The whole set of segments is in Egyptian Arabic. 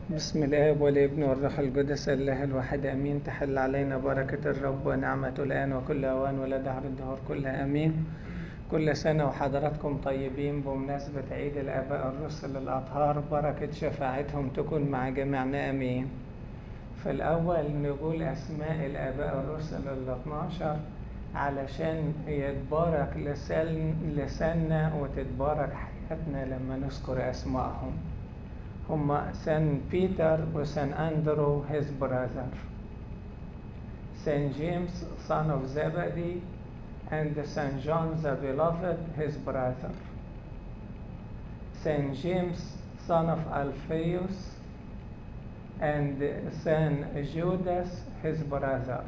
بسم الآب والابن والروح القدس الله الواحد أمين تحل علينا بركة الرب ونعمته الآن وكل أوان ولا دهر الدهور كلها أمين كل سنة وحضراتكم طيبين بمناسبة عيد الآباء الرسل الأطهار بركة شفاعتهم تكون مع جميعنا أمين في الأول نقول أسماء الآباء الرسل ال 12 علشان يتبارك لسان لساننا وتتبارك حياتنا لما نذكر أسمائهم هما سان بيتر وسان أندرو his brother Saint James son of Zebedee and Saint John the beloved his brother Saint James son of Alphaeus and Saint Judas his brother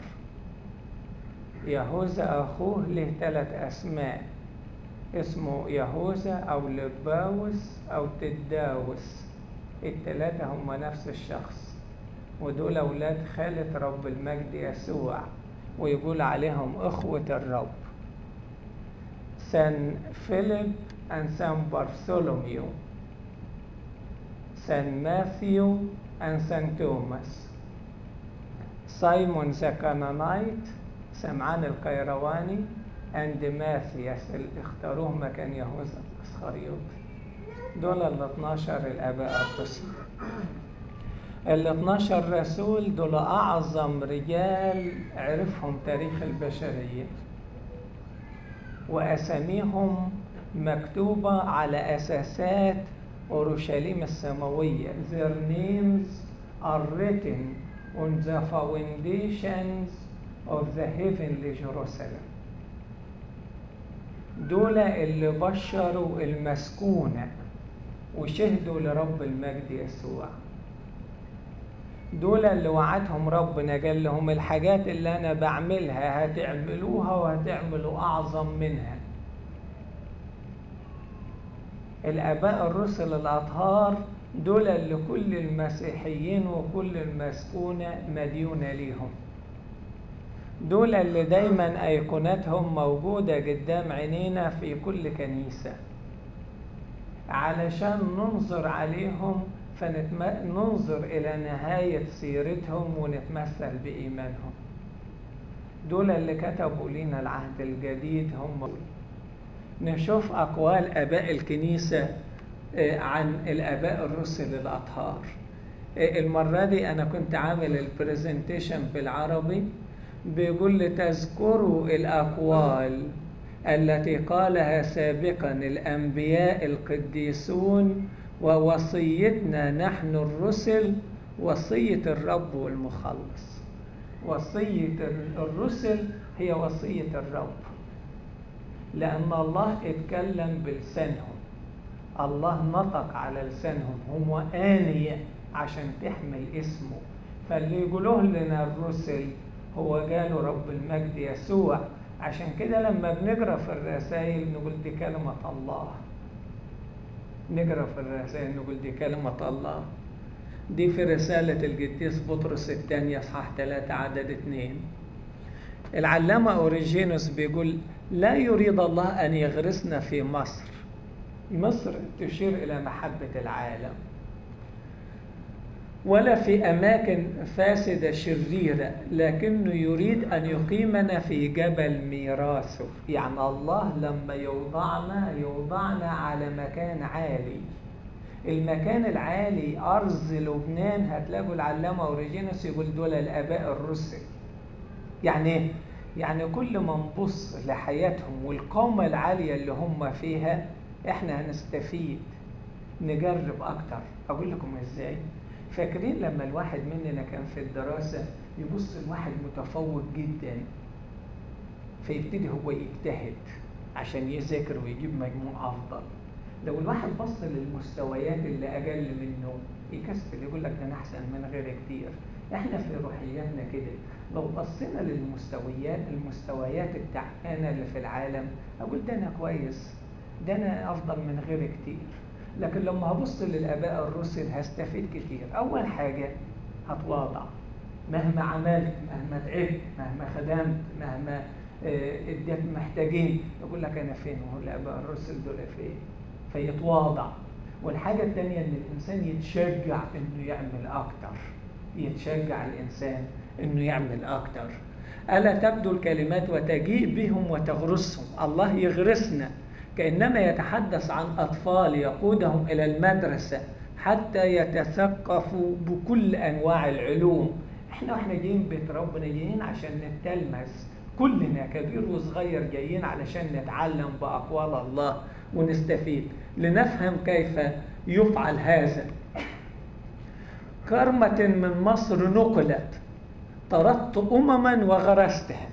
يهوذا أخوه له ثلاث أسماء اسمه يهوذا أو لباوس أو تداوس التلاتة هم نفس الشخص ودول أولاد خالة رب المجد يسوع ويقول عليهم أخوة الرب سان فيليب and سان بارثولوميو سان ماثيو and سان توماس سايمون ذا كانانايت سمعان القيرواني and ماثياس اللي اختاروه مكان يهوذا الاسخريوطي دول ال 12 الآباء الرسل ال 12 رسول دول أعظم رجال عرفهم تاريخ البشرية وأساميهم مكتوبة على أساسات أورشليم السماوية Their names are written on the foundations of the heavenly Jerusalem دول اللي بشروا المسكونه وشهدوا لرب المجد يسوع دول اللي وعدهم ربنا قال لهم الحاجات اللي انا بعملها هتعملوها وهتعملوا اعظم منها الاباء الرسل الاطهار دول اللي كل المسيحيين وكل المسكونه مديونه ليهم دول اللي دايما ايقوناتهم موجوده قدام عينينا في كل كنيسه علشان ننظر عليهم فننظر إلى نهاية سيرتهم ونتمثل بإيمانهم دول اللي كتبوا لنا العهد الجديد هم نشوف أقوال آباء الكنيسة عن الآباء الرسل الأطهار المرة دي أنا كنت عامل البرزنتيشن بالعربي بيقول لي تذكروا الأقوال التي قالها سابقا الأنبياء القديسون ووصيتنا نحن الرسل وصية الرب والمخلص وصية الرسل هي وصية الرب لأن الله اتكلم بلسانهم الله نطق على لسانهم هم آنية عشان تحمل اسمه فاللي يقولوه لنا الرسل هو قالوا رب المجد يسوع عشان كده لما بنقرا في الرسائل نقول دي كلمة الله نقرا في الرسائل نقول دي كلمة الله دي في رسالة القديس بطرس الثانية اصحاح 3 عدد 2 العلامة أوريجينوس بيقول لا يريد الله أن يغرسنا في مصر مصر تشير إلى محبة العالم ولا في أماكن فاسدة شريرة لكنه يريد أن يقيمنا في جبل ميراثه يعني الله لما يوضعنا يوضعنا على مكان عالي المكان العالي أرض لبنان هتلاقوا العلامة أوريجينوس يقول دول الآباء الرسل يعني إيه؟ يعني كل ما نبص لحياتهم والقومة العالية اللي هم فيها إحنا هنستفيد نجرب أكتر أقول لكم إزاي فاكرين لما الواحد مننا كان في الدراسة يبص الواحد متفوق جدا فيبتدي هو يجتهد عشان يذاكر ويجيب مجموع أفضل لو الواحد بص للمستويات اللي أقل منه يكسل يقول لك ده أنا أحسن من غيري كتير إحنا في روحياتنا كده لو بصينا للمستويات المستويات التعبانة اللي في العالم أقول ده أنا كويس ده أنا أفضل من غيري كتير لكن لما هبص للآباء الرسل هستفيد كتير أول حاجة هتواضع مهما عملت مهما تعبت مهما خدمت مهما اديت محتاجين يقول لك أنا فين وهو الآباء الرسل دول فين فيتواضع والحاجة التانية ان الانسان يتشجع انه يعمل اكتر يتشجع الانسان انه يعمل اكتر ألا تبدو الكلمات وتجيء بهم وتغرسهم الله يغرسنا كإنما يتحدث عن أطفال يقودهم إلى المدرسة حتى يتثقفوا بكل أنواع العلوم احنا واحنا جايين بيت ربنا جايين عشان نتلمس كلنا كبير وصغير جايين علشان نتعلم بأقوال الله ونستفيد لنفهم كيف يفعل هذا كرمة من مصر نقلت طردت أمما وغرستها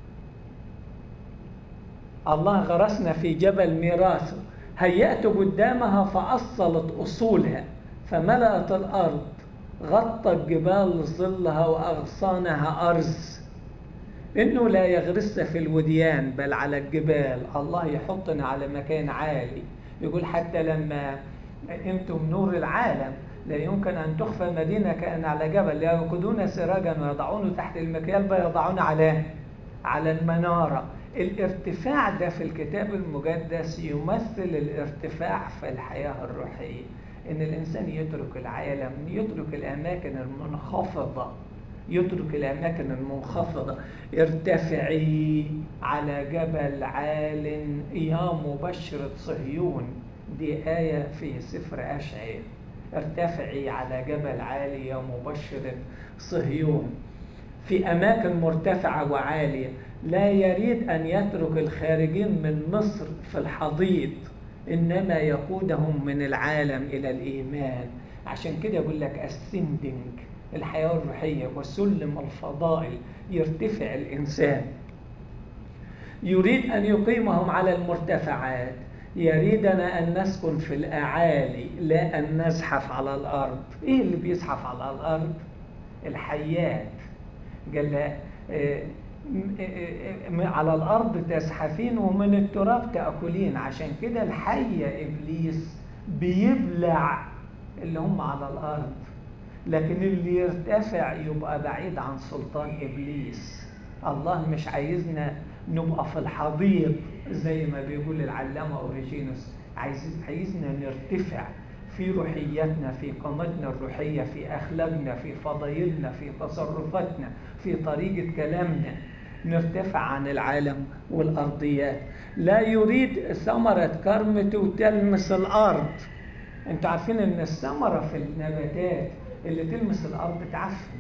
الله غرسنا في جبل ميراثه هيأت قدامها فأصلت أصولها فملأت الأرض غطت جبال ظلها وأغصانها أرز إنه لا يغرس في الوديان بل على الجبال الله يحطنا على مكان عالي يقول حتى لما أنتم نور العالم لا يمكن أن تخفى مدينة كأن على جبل يأخذون سراجا ويضعونه تحت المكيال بيضعون على على المنارة الارتفاع ده في الكتاب المقدس يمثل الارتفاع في الحياة الروحية إن الإنسان يترك العالم يترك الأماكن المنخفضة يترك الأماكن المنخفضة ارتفعي على جبل عال يا مبشرة صهيون دي آية في سفر أشعياء ارتفعي على جبل عالي يا مبشرة صهيون في أماكن مرتفعة وعالية لا يريد أن يترك الخارجين من مصر في الحضيض إنما يقودهم من العالم إلى الإيمان عشان كده يقول لك السندنج الحياة الروحية وسلم الفضائل يرتفع الإنسان يريد أن يقيمهم على المرتفعات يريدنا أن نسكن في الأعالي لا أن نزحف على الأرض إيه اللي بيزحف على الأرض الحيات قال على الأرض تزحفين ومن التراب تأكلين عشان كده الحية إبليس بيبلع اللي هم على الأرض لكن اللي يرتفع يبقى بعيد عن سلطان إبليس الله مش عايزنا نبقى في الحضيض زي ما بيقول العلامة أوريجينوس عايز عايزنا نرتفع في روحياتنا في قامتنا الروحية في أخلاقنا في فضائلنا في تصرفاتنا في طريقة كلامنا نرتفع عن العالم والأرضيات لا يريد ثمرة كرمته تلمس الأرض انتوا عارفين ان الثمرة في النباتات اللي تلمس الأرض تعفن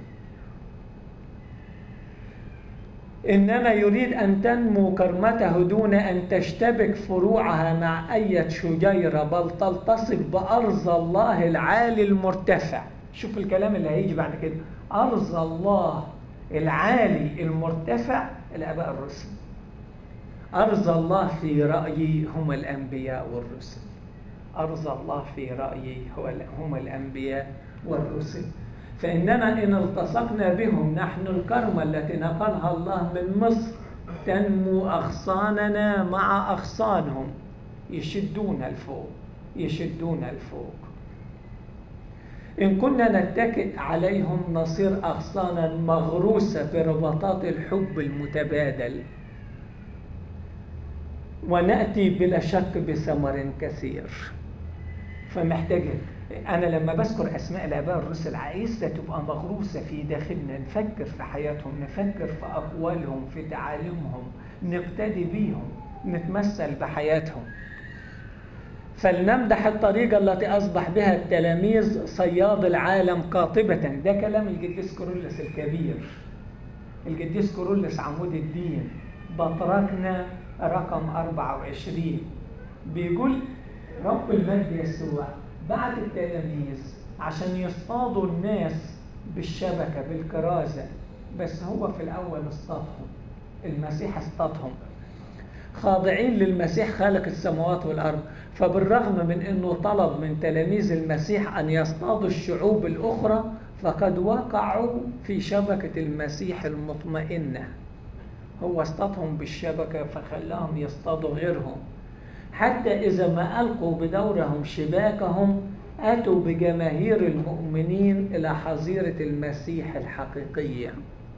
إنما يريد أن تنمو كرمته دون أن تشتبك فروعها مع أي شجيرة بل تلتصق بأرض الله العالي المرتفع شوف الكلام اللي هيجي بعد كده أرض الله العالي المرتفع الآباء الرسل أرض الله في رأيي هم الأنبياء والرسل أرض الله في رأيي هم الأنبياء والرسل فإننا إن التصقنا بهم نحن الكرمة التي نقلها الله من مصر تنمو أغصاننا مع أغصانهم يشدون الفوق يشدون الفوق إن كنا نتكئ عليهم نصير أغصانا مغروسة برباطات الحب المتبادل ونأتي بلا شك بثمر كثير فمحتاج أنا لما بذكر أسماء الآباء الرسل عايزة تبقى مغروسة في داخلنا نفكر في حياتهم نفكر في أقوالهم في تعاليمهم نقتدي بيهم نتمثل بحياتهم فلنمدح الطريقة التي أصبح بها التلاميذ صياد العالم قاطبة ده كلام القديس كورولس الكبير القديس كورولس عمود الدين بطركنا رقم 24 بيقول رب المجد يسوع بعت التلاميذ عشان يصطادوا الناس بالشبكة بالكرازة بس هو في الأول اصطادهم المسيح اصطادهم خاضعين للمسيح خالق السماوات والأرض فبالرغم من أنه طلب من تلاميذ المسيح أن يصطادوا الشعوب الأخرى فقد وقعوا في شبكة المسيح المطمئنة هو اصطادهم بالشبكة فخلاهم يصطادوا غيرهم حتى إذا ما ألقوا بدورهم شباكهم أتوا بجماهير المؤمنين إلى حظيرة المسيح الحقيقية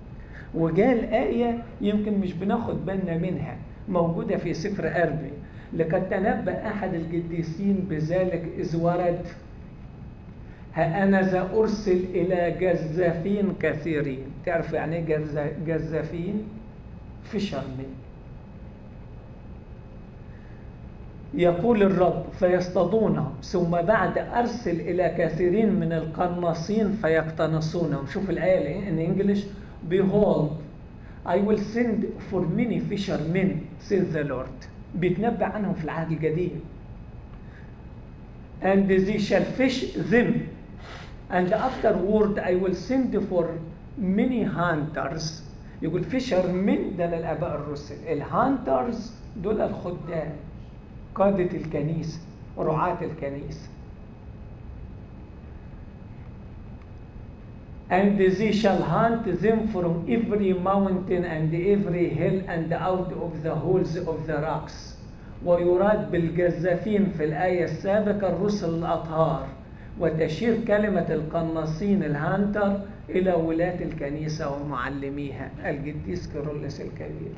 وجاء الآية يمكن مش بناخد بالنا منها موجودة في سفر أربي لقد تنبأ أحد القديسين بذلك إذ ورد ها أنا ذا أرسل إلى جزافين كثيرين تعرف يعني إيه جزافين فيشرمن يقول الرب فيصطادونهم ثم بعد أرسل إلى كثيرين من القناصين فيقتنصونهم شوف الآية in English behold I will send for many fishermen says the Lord بيتنبأ عنهم في العهد القديم and they shall fish them and afterward I will send for many hunters يقول fishermen ده للآباء الرسل الهانترز دول الخدام قادة الكنيسة رعاة الكنيسة and they shall hunt them from every mountain and every hill and out of the holes of the rocks ويراد بالجزافين في الآية السابقة الرسل الأطهار وتشير كلمة القناصين الهانتر إلى ولاة الكنيسة ومعلميها القديس كيرلس الكبير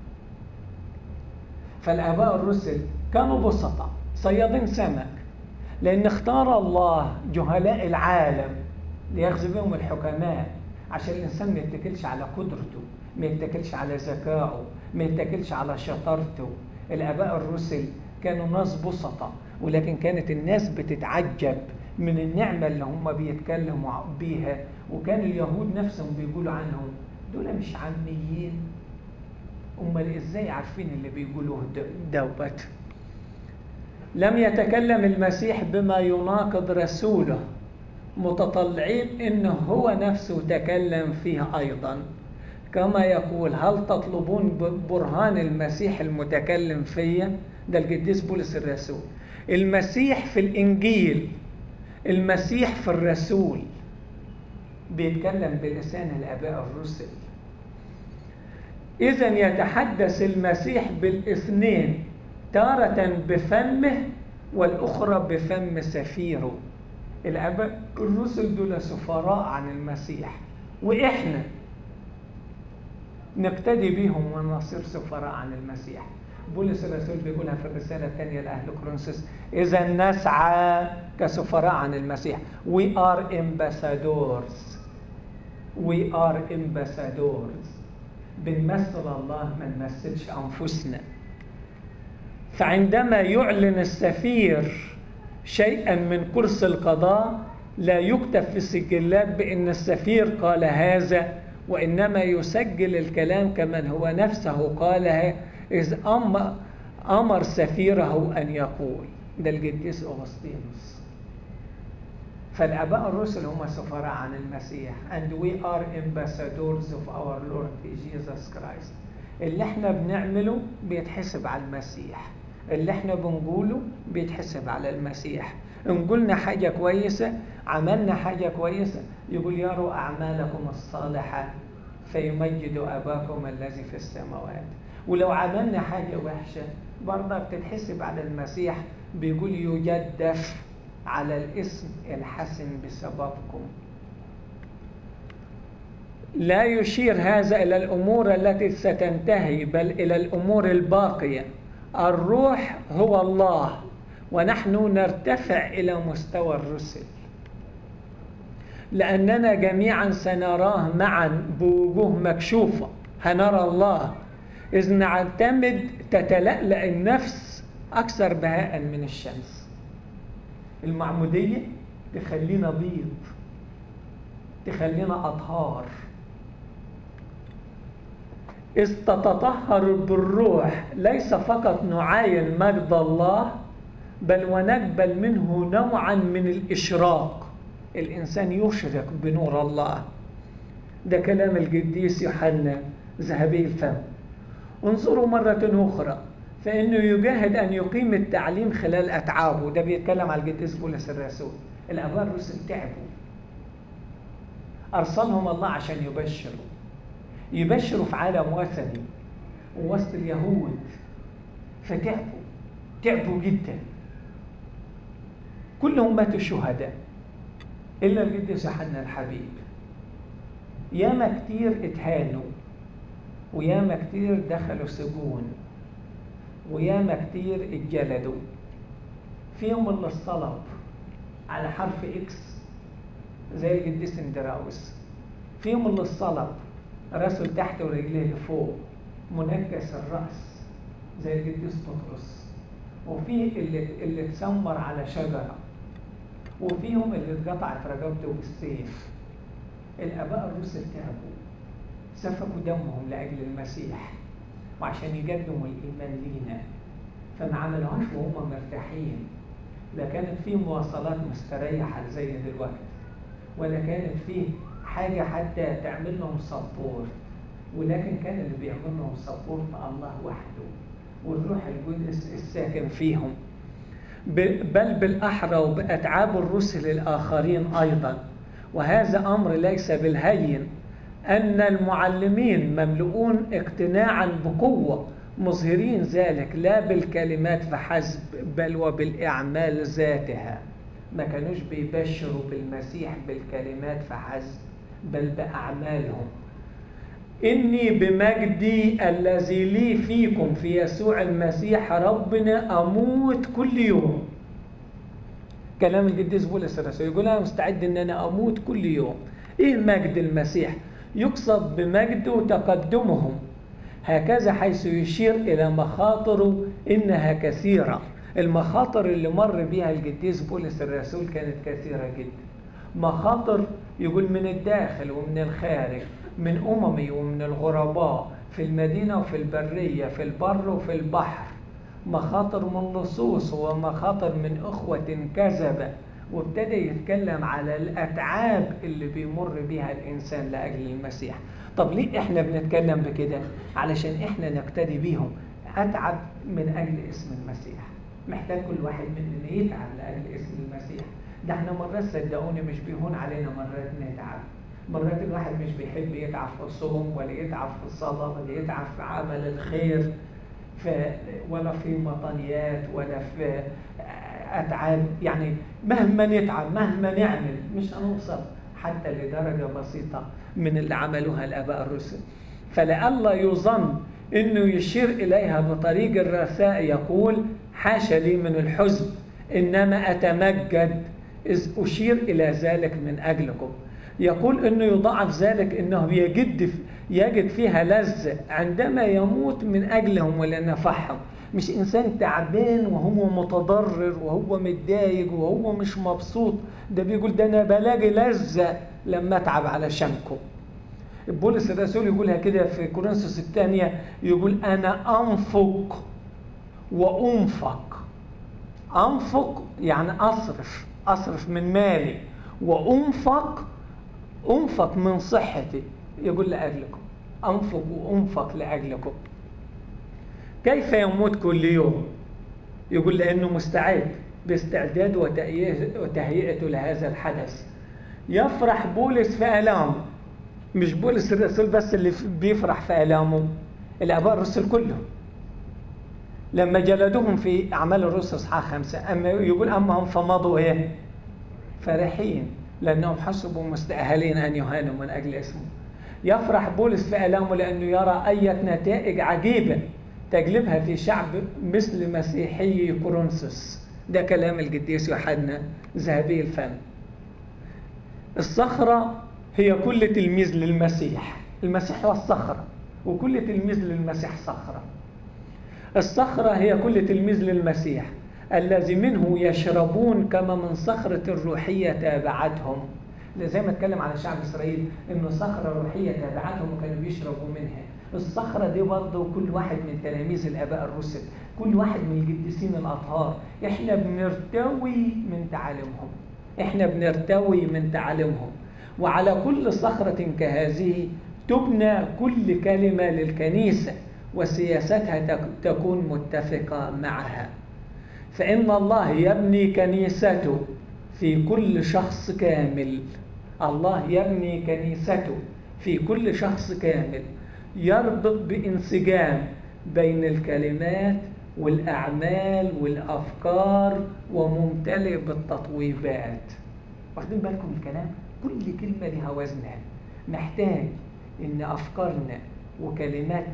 فالآباء الرسل كانوا بسطاء صيادين سمك لأن اختار الله جهلاء العالم ليخزي بهم الحكماء عشان الإنسان ما يتكلش على قدرته ما يتكلش على ذكائه ما يتكلش على شطارته الآباء الرسل كانوا ناس بسطاء ولكن كانت الناس بتتعجب من النعمة اللي هم بيتكلموا بيها وكان اليهود نفسهم بيقولوا عنهم دول مش عاميين امال ازاي عارفين اللي بيقولوه دوت لم يتكلم المسيح بما يناقض رسوله متطلعين انه هو نفسه تكلم فيه ايضا كما يقول هل تطلبون برهان المسيح المتكلم فيا ده القديس بولس الرسول المسيح في الانجيل المسيح في الرسول بيتكلم بلسان الاباء الرسل إذا يتحدث المسيح بالاثنين تارة بفمه والأخرى بفم سفيره الأباء الرسل دول سفراء عن المسيح وإحنا نقتدي بهم ونصير سفراء عن المسيح بولس الرسول بيقولها في الرسالة الثانية لأهل كورنثوس إذا نسعى كسفراء عن المسيح we are ambassadors we are ambassadors بنمثل الله ما نمثلش أنفسنا فعندما يعلن السفير شيئا من كرسي القضاء لا يكتب في السجلات بأن السفير قال هذا وإنما يسجل الكلام كمن هو نفسه قاله إذ أمر سفيره أن يقول ده القديس أغسطينوس فالآباء الرسل هم سفراء عن المسيح and we are ambassadors of our Lord Jesus Christ اللي احنا بنعمله بيتحسب على المسيح اللي احنا بنقوله بيتحسب على المسيح ان قلنا حاجة كويسة عملنا حاجة كويسة يقول يروا أعمالكم الصالحة فيمجد أباكم الذي في السماوات ولو عملنا حاجة وحشة برضه بتتحسب على المسيح بيقول يجدف على الاسم الحسن بسببكم لا يشير هذا إلى الأمور التي ستنتهي بل إلى الأمور الباقية الروح هو الله ونحن نرتفع إلى مستوى الرسل لأننا جميعا سنراه معا بوجوه مكشوفة هنرى الله إذ نعتمد تتلألأ النفس أكثر بهاء من الشمس المعمودية تخلينا بيض تخلينا أطهار إذ تتطهر بالروح ليس فقط نعاين مجد الله بل ونقبل منه نوعا من الإشراق الإنسان يشرق بنور الله ده كلام القديس يوحنا ذهبي الفم انظروا مرة أخرى فإنه يجاهد أن يقيم التعليم خلال أتعابه ده بيتكلم على القديس بولس الرسول الآباء الرسل تعبوا أرسلهم الله عشان يبشروا يبشروا في عالم وثني ووسط اليهود فتعبوا تعبوا جدا كلهم ماتوا شهداء إلا القديس يوحنا الحبيب ياما كتير اتهانوا وياما كتير دخلوا سجون وياما كتير اتجلدوا فيهم اللي الصلب على حرف اكس زي القديس اندراوس فيهم اللي الصلب راسه لتحت ورجليه لفوق منكس الراس زي القديس بطرس وفي اللي اللي اتسمر على شجره وفيهم اللي اتقطعت رقبته بالسيف الاباء الرسل تعبوا سفكوا دمهم لاجل المسيح وعشان يقدموا الايمان لينا فما عملوهاش وهم مرتاحين لا كانت في مواصلات مستريحه زي دلوقتي ولا كانت في حاجه حتى تعمل لهم سبورت ولكن كان اللي بيعمل لهم سبورت الله وحده والروح القدس الساكن فيهم بل بالاحرى وباتعاب الرسل الاخرين ايضا وهذا امر ليس بالهين ان المعلمين مملؤون اقتناعا بقوه مظهرين ذلك لا بالكلمات فحسب بل وبالاعمال ذاتها ما كانوش بيبشروا بالمسيح بالكلمات فحسب بل باعمالهم اني بمجدي الذي لي فيكم في يسوع المسيح ربنا اموت كل يوم كلام القديس بولس الرسول يقول انا مستعد ان انا اموت كل يوم ايه مجد المسيح يقصد بمجده تقدمهم هكذا حيث يشير الى مخاطره انها كثيره المخاطر اللي مر بها القديس بولس الرسول كانت كثيره جدا مخاطر يقول من الداخل ومن الخارج من اممي ومن الغرباء في المدينه وفي البريه في البر وفي البحر مخاطر من لصوص ومخاطر من اخوه كذبه وابتدى يتكلم على الاتعاب اللي بيمر بها الانسان لاجل المسيح طب ليه احنا بنتكلم بكده علشان احنا نقتدي بيهم اتعب من اجل اسم المسيح محتاج كل واحد مننا يتعب لاجل اسم المسيح ده احنا مرات صدقوني مش بيهون علينا مرات نتعب مرات الواحد مش بيحب يتعب في الصوم ولا يتعب في الصلاة ولا يتعب في عمل الخير في ولا في مطنيات ولا في أتعاب يعني مهما نتعب مهما نعمل مش هنوصل حتى لدرجة بسيطة من اللي عملوها الآباء الرسل فلئلا يظن انه يشير اليها بطريق الرثاء يقول حاشا لي من الحزن انما اتمجد اذ اشير الى ذلك من اجلكم يقول انه يضاعف ذلك انه يجد يجد فيها لذة عندما يموت من اجلهم ولنفعهم مش انسان تعبان وهو متضرر وهو متضايق وهو مش مبسوط ده بيقول ده انا بلاقي لذة لما اتعب علشانكم بولس الرسول يقولها كده في كورنثوس الثانية يقول أنا أنفق وأنفق أنفق يعني أصرف أصرف من مالي وأنفق أنفق من صحتي يقول لأجلكم أنفق وأنفق لأجلكم كيف يموت كل يوم يقول لأنه مستعد باستعداد وتهيئته لهذا الحدث يفرح بولس في ألامه مش بولس الرسول بس اللي بيفرح في آلامه الآباء الرسل كلهم لما جلدوهم في أعمال الرسل إصحاح خمسة أما يقول أما هم فمضوا إيه؟ فرحين لأنهم حسبوا مستأهلين أن يهانوا من أجل اسمه يفرح بولس في آلامه لأنه يرى أية نتائج عجيبة تجلبها في شعب مثل مسيحي كورنثوس ده كلام القديس يوحنا ذهبي الفم الصخرة هي كل تلميذ للمسيح المسيح هو الصخرة وكل تلميذ للمسيح صخرة الصخرة هي كل تلميذ للمسيح الذي منه يشربون كما من صخرة الروحية تابعتهم زي ما اتكلم على شعب إسرائيل إنه صخرة روحية تابعتهم وكانوا بيشربوا منها الصخرة دي برضه كل واحد من تلاميذ الآباء الرسل كل واحد من القديسين الأطهار إحنا بنرتوي من تعاليمهم إحنا بنرتوي من تعاليمهم وعلى كل صخرة كهذه تبنى كل كلمة للكنيسة وسياستها تكون متفقة معها فإن الله يبني كنيسته في كل شخص كامل الله يبني كنيسته في كل شخص كامل يربط بانسجام بين الكلمات والأعمال والأفكار وممتلئ بالتطويبات واخدين بالكم الكلام كل كلمة لها وزنها محتاج إن أفكارنا وكلماتنا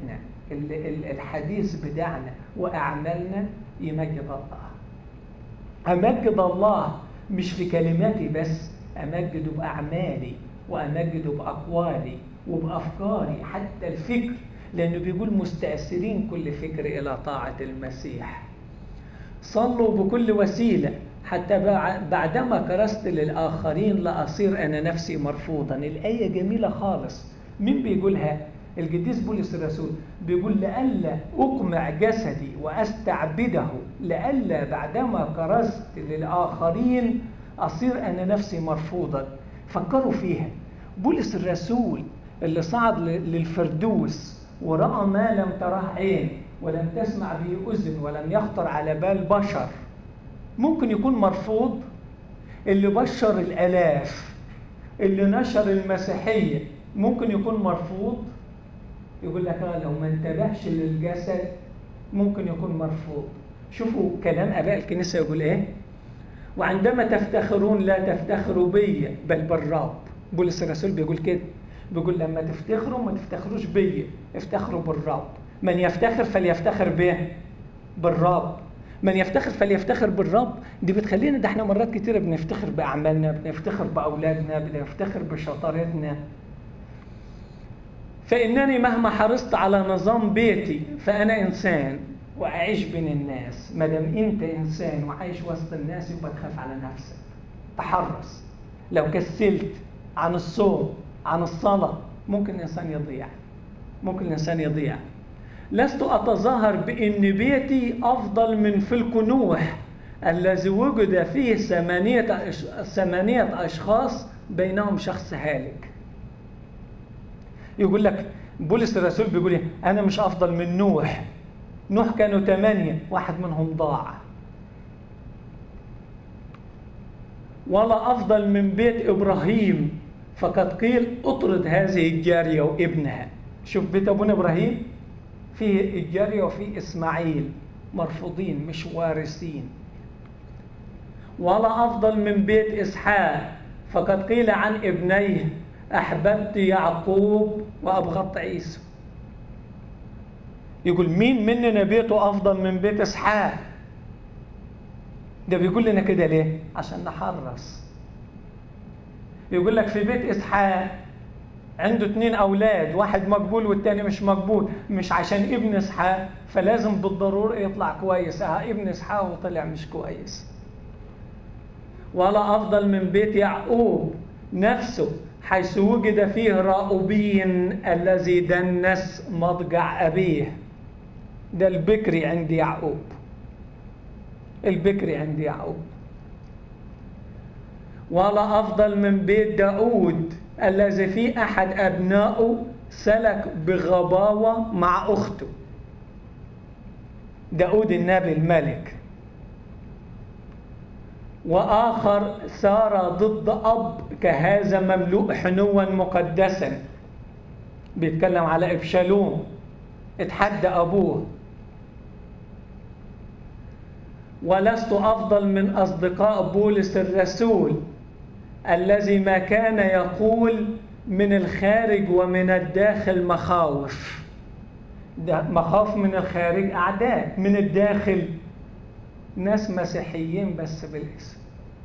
الحديث بتاعنا وأعمالنا يمجد الله أمجد الله مش في كلماتي بس أمجده بأعمالي وأمجده بأقوالي وبأفكاري حتى الفكر لأنه بيقول مستأثرين كل فكر إلى طاعة المسيح صلوا بكل وسيلة حتى بعدما كرست للآخرين لأصير أنا نفسي مرفوضا الآية جميلة خالص مين بيقولها؟ القديس بولس الرسول بيقول لئلا أقمع جسدي وأستعبده لئلا بعدما كرست للآخرين أصير أنا نفسي مرفوضا فكروا فيها بولس الرسول اللي صعد للفردوس ورأى ما لم تراه عين ولم تسمع به أذن ولم يخطر على بال بشر ممكن يكون مرفوض اللي بشر الآلاف اللي نشر المسيحية ممكن يكون مرفوض يقول لك آه لو ما انتبهش للجسد ممكن يكون مرفوض شوفوا كلام اباء الكنيسه يقول ايه وعندما تفتخرون لا تفتخروا بي بل بالرب بولس الرسول بيقول كده بيقول لما تفتخروا ما تفتخروش بي افتخروا بالرب من يفتخر فليفتخر به بالرب من يفتخر فليفتخر بالرب دي بتخلينا ده احنا مرات كتيره بنفتخر باعمالنا بنفتخر باولادنا بنفتخر بشطارتنا فإنني مهما حرصت على نظام بيتي فأنا إنسان وأعيش بين الناس ما دام أنت إنسان وعايش وسط الناس يبقى تخاف على نفسك تحرص لو كسلت عن الصوم عن الصلاة ممكن الإنسان يضيع ممكن الإنسان يضيع لست أتظاهر بأن بيتي أفضل من فلك نوح الذي وجد فيه ثمانية ثمانية أشخاص بينهم شخص هالك يقول لك بولس الرسول بيقول ايه انا مش افضل من نوح نوح كانوا ثمانية واحد منهم ضاع ولا افضل من بيت ابراهيم فقد قيل اطرد هذه الجارية وابنها شوف بيت ابونا ابراهيم فيه الجارية وفيه اسماعيل مرفوضين مش وارثين ولا افضل من بيت اسحاق فقد قيل عن ابنيه أحببت يعقوب وأبغضت عيسى يقول مين مننا بيته أفضل من بيت إسحاق ده بيقول لنا كده ليه عشان نحرص يقول لك في بيت إسحاق عنده اتنين أولاد واحد مقبول والتاني مش مقبول مش عشان ابن إسحاق فلازم بالضرورة يطلع كويس اه ابن إسحاق وطلع مش كويس ولا أفضل من بيت يعقوب نفسه حيث وجد فيه راؤوبين الذي دنس مضجع أبيه ده البكري عند يعقوب البكري عند يعقوب ولا أفضل من بيت داود الذي فيه أحد أبنائه سلك بغباوة مع أخته داود النبي الملك وآخر سار ضد أب كهذا مملوء حنوا مقدسا بيتكلم على إبشالوم اتحدى أبوه ولست أفضل من أصدقاء بولس الرسول الذي ما كان يقول من الخارج ومن الداخل مخاوف ده مخاوف من الخارج أعداء من الداخل ناس مسيحيين بس بالاسم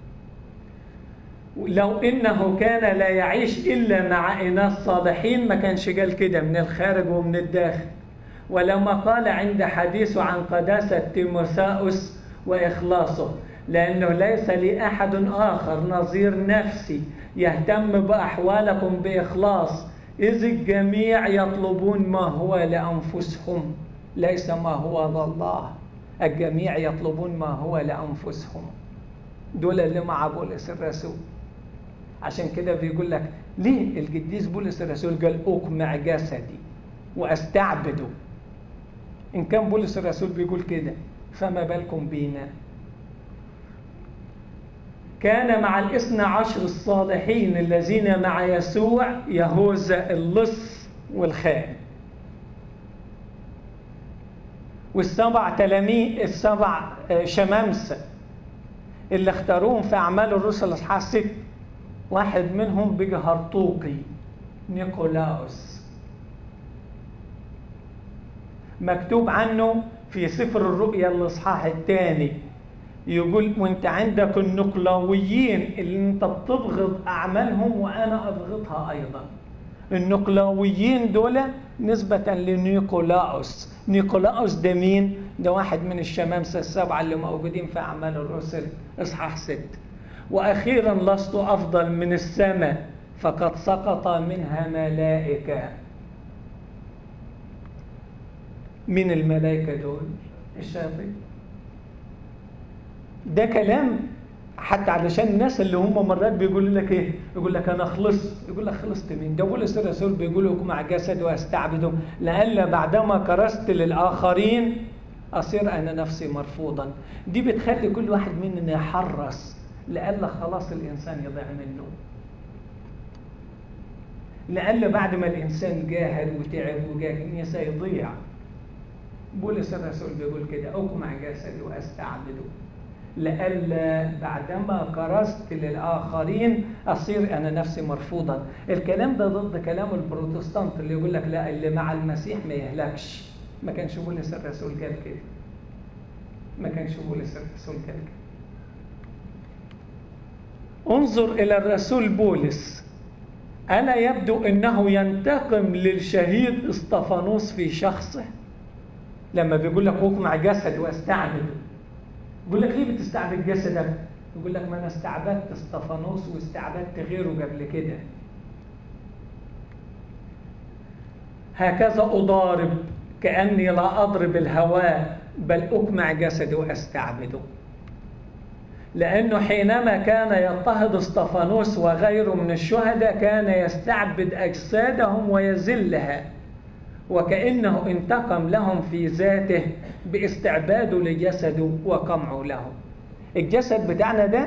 لو انه كان لا يعيش الا مع اناس صالحين ما كانش قال كده من الخارج ومن الداخل ولما قال عند حديثه عن قداسة تيموثاوس وإخلاصه لأنه ليس لي أحد آخر نظير نفسي يهتم بأحوالكم بإخلاص إذ الجميع يطلبون ما هو لأنفسهم ليس ما هو لله الجميع يطلبون ما هو لأنفسهم دول اللي مع بولس الرسول عشان كده بيقول لك ليه القديس بولس الرسول قال أقمع جسدي وأستعبده إن كان بولس الرسول بيقول كده فما بالكم بينا كان مع الاثنى عشر الصالحين الذين مع يسوع يهوذا اللص والخائن والسبع تلاميذ السبع شمامسة اللي اختاروهم في أعمال الرسل أصحاح ست واحد منهم بقى هرطوقي نيكولاوس مكتوب عنه في سفر الرؤيا الاصحاح الثاني يقول وانت عندك النقلاويين اللي انت بتبغض اعمالهم وانا ابغضها ايضا النقلاويين دول نسبة لنيقولاوس نيقولاوس ده مين؟ ده واحد من الشمامسة السبعة اللي موجودين في أعمال الرسل إصحاح ست وأخيرا لست أفضل من السماء فقد سقط منها ملائكة من الملائكة دول الشياطين ده كلام حتى علشان الناس اللي هم مرات بيقولوا لك ايه يقول لك انا خلصت يقول لك خلصت مين ده بولس الرسول بيقول لكم مع جسد واستعبدهم لئلا بعدما كرست للاخرين اصير انا نفسي مرفوضا دي بتخلي كل واحد مننا يحرص لئلا خلاص الانسان يضيع منه لئلا بعد ما الانسان جاهد وتعب وجاه الكنيسه يضيع بولس الرسول بيقول كده اقمع جسدي واستعبده لئلا بعدما كرست للآخرين أصير أنا نفسي مرفوضا الكلام ده ضد كلام البروتستانت اللي يقول لك لا اللي مع المسيح ما يهلكش ما كانش بولس الرسول قال كده ما كانش بولس الرسول قال كده انظر إلى الرسول بولس ألا يبدو أنه ينتقم للشهيد اسطفانوس في شخصه لما بيقول لك اقمع جسد واستعبده يقول لك ليه بتستعبد جسدك؟ يقول لك ما انا استعبدت اسطفانوس واستعبدت غيره قبل كده. هكذا اضارب كاني لا اضرب الهواء بل اقمع جسدي واستعبده. لانه حينما كان يضطهد اسطفانوس وغيره من الشهداء كان يستعبد اجسادهم ويذلها. وكأنه انتقم لهم في ذاته باستعباده لجسده وقمعه له الجسد بتاعنا ده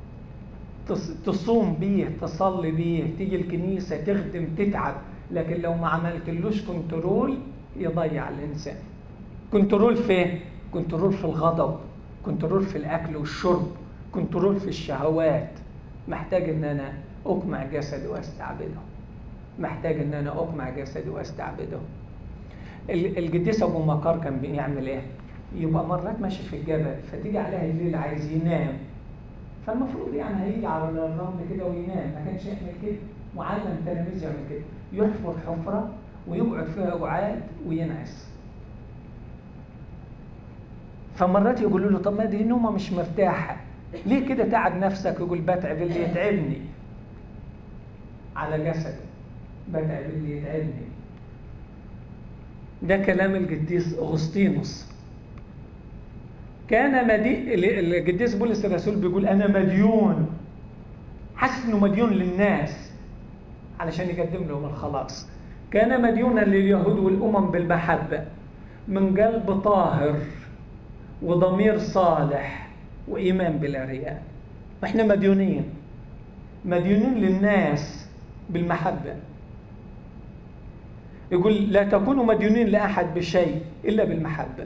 تصوم بيه تصلي بيه تيجي الكنيسة تخدم تتعب لكن لو ما عملتلوش كنترول يضيع الإنسان كنترول فين؟ كنترول في الغضب كنترول في الأكل والشرب كنترول في الشهوات محتاج ان انا اقمع جسدي واستعبده محتاج ان انا اقمع جسدي واستعبده القديس ابو مقار كان بيعمل ايه يبقى مرات ماشي في الجبل فتيجي عليها الليل عايز ينام فالمفروض يعني هيجي على الرمل كده وينام ما كانش يعمل كده معلم تلاميذ يعمل كده يحفر حفره ويقعد فيها قعاد وينعس فمرات يقولوا له طب ما دي نومه مش مرتاحه ليه كده تعب نفسك يقول بتعب اللي يتعبني على جسدي بتعب اللي يتعبني ده كلام القديس اغسطينوس كان مدي... القديس بولس الرسول بيقول انا مديون حاسس انه مديون للناس علشان يقدم لهم الخلاص كان مديونا لليهود والامم بالمحبه من قلب طاهر وضمير صالح وايمان بلا رياء واحنا مديونين مديونين للناس بالمحبه يقول لا تكونوا مديونين لاحد بشيء الا بالمحبه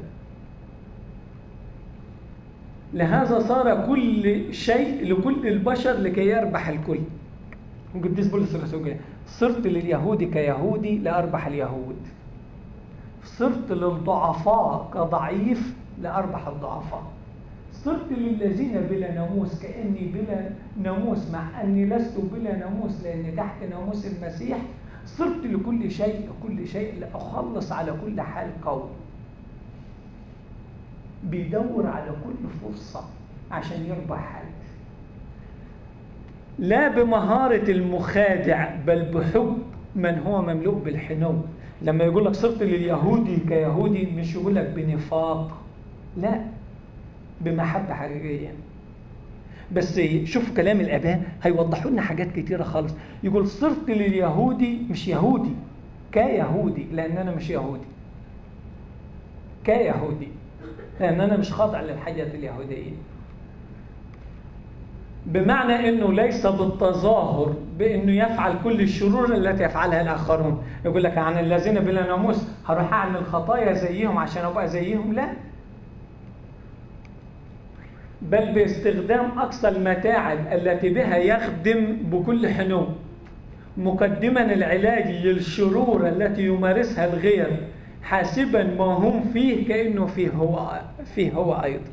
لهذا صار كل شيء لكل البشر لكي يربح الكل القديس بولس الرسول صرت لليهود كيهودي لاربح اليهود صرت للضعفاء كضعيف لاربح الضعفاء صرت للذين بلا ناموس كاني بلا ناموس مع اني لست بلا ناموس لاني تحت ناموس المسيح صرت لكل شيء لكل شيء لاخلص على كل حال قوم بيدور على كل فرصة عشان يربح حد لا بمهارة المخادع بل بحب من هو مملوء بالحنو لما يقول لك صرت لليهودي كيهودي مش يقول لك بنفاق لا بمحبة حقيقية بس شوف كلام الآباء هيوضحوا لنا حاجات كتيرة خالص يقول صرت لليهودي مش يهودي كيهودي لأن أنا مش يهودي كيهودي لأن أنا مش خاضع للحاجة اليهودية بمعنى أنه ليس بالتظاهر بأنه يفعل كل الشرور التي يفعلها الآخرون يقول لك عن الذين بلا ناموس هروح أعمل خطايا زيهم عشان أبقى زيهم لا بل باستخدام أقصى المتاعب التي بها يخدم بكل حنو مقدما العلاج للشرور التي يمارسها الغير حاسبا ما هم فيه كأنه فيه هو فيه هو أيضا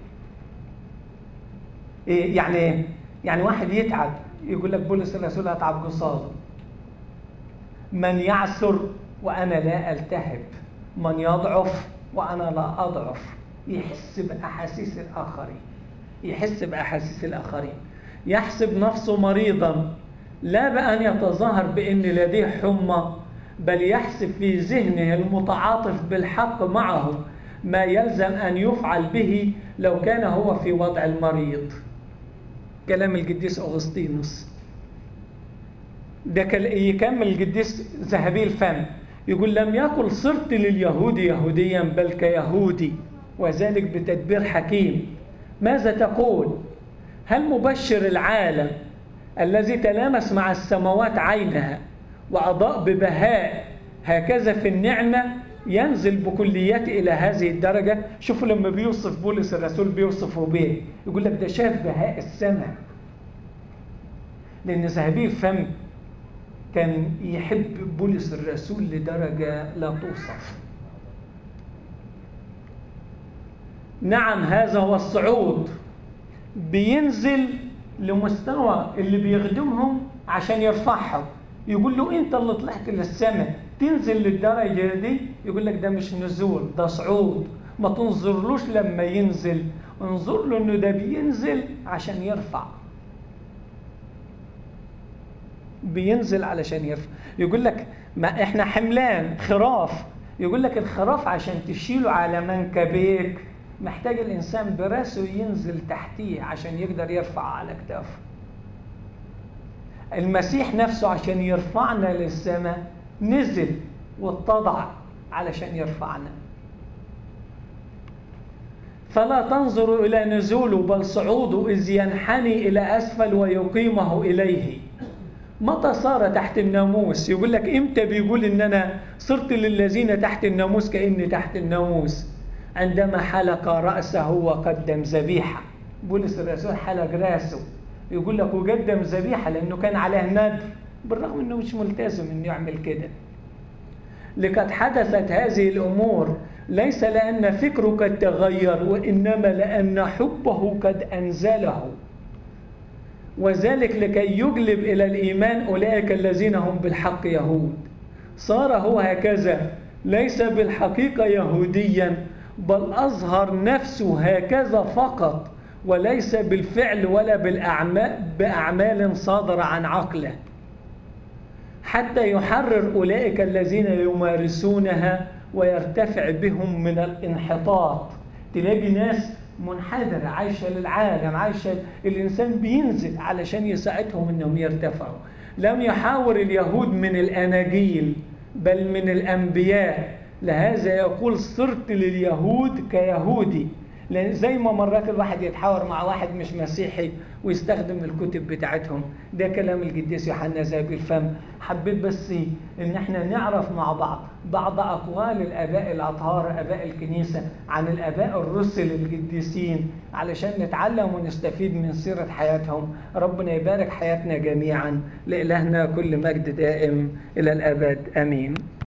إيه يعني يعني واحد يتعب يقول لك بولس الرسول أتعب قصاده من يعسر وأنا لا ألتهب من يضعف وأنا لا أضعف يحس بأحاسيس الآخرين يحس بأحاسيس الآخرين يحسب نفسه مريضا لا بأن يتظاهر بأن لديه حمى بل يحسب في ذهنه المتعاطف بالحق معه ما يلزم أن يفعل به لو كان هو في وضع المريض كلام القديس أغسطينوس ده يكمل القديس ذهبي الفم يقول لم يقل صرت لليهود يهوديا بل كيهودي وذلك بتدبير حكيم ماذا تقول هل مبشر العالم الذي تلامس مع السماوات عينها وأضاء ببهاء هكذا في النعمة ينزل بكليته إلى هذه الدرجة شوفوا لما بيوصف بولس الرسول بيوصفه بيه يقول لك ده شاف بهاء السماء لأن ذهبي الفم كان يحب بولس الرسول لدرجة لا توصف نعم هذا هو الصعود بينزل لمستوى اللي بيخدمهم عشان يرفعهم يقول له انت اللي طلعت للسماء تنزل للدرجة دي يقول لك ده مش نزول ده صعود ما تنظرلوش لما ينزل انظر له انه ده بينزل عشان يرفع بينزل علشان يرفع يقول لك ما احنا حملان خراف يقول لك الخراف عشان تشيله على منكبيك محتاج الانسان براسه ينزل تحتيه عشان يقدر يرفع على كتافه المسيح نفسه عشان يرفعنا للسماء نزل واتضع علشان يرفعنا فلا تنظروا إلى نزوله بل صعوده إذ ينحني إلى أسفل ويقيمه إليه متى صار تحت الناموس يقول لك إمتى بيقول إن أنا صرت للذين تحت الناموس كأني تحت الناموس عندما حلق رأسه وقدم ذبيحة بولس الرسول حلق راسه يقول لك وقدم ذبيحة لأنه كان عليه ندر بالرغم أنه مش ملتزم أنه يعمل كده لقد حدثت هذه الأمور ليس لأن فكره قد تغير وإنما لأن حبه قد أنزله وذلك لكي يجلب إلى الإيمان أولئك الذين هم بالحق يهود صار هو هكذا ليس بالحقيقة يهوديا بل أظهر نفسه هكذا فقط وليس بالفعل ولا بالأعمال بأعمال صادرة عن عقله حتى يحرر أولئك الذين يمارسونها ويرتفع بهم من الانحطاط تلاقي ناس منحدرة عايشة للعالم عايشة الإنسان بينزل علشان يساعدهم أنهم يرتفعوا لم يحاور اليهود من الأناجيل بل من الأنبياء لهذا يقول صرت لليهود كيهودي لأن زي ما مرات الواحد يتحاور مع واحد مش مسيحي ويستخدم الكتب بتاعتهم ده كلام القديس يوحنا ذهبي الفم حبيت بس ان احنا نعرف مع بعض بعض اقوال الاباء الاطهار اباء الكنيسه عن الاباء الرسل القديسين علشان نتعلم ونستفيد من سيره حياتهم ربنا يبارك حياتنا جميعا لالهنا كل مجد دائم الى الابد امين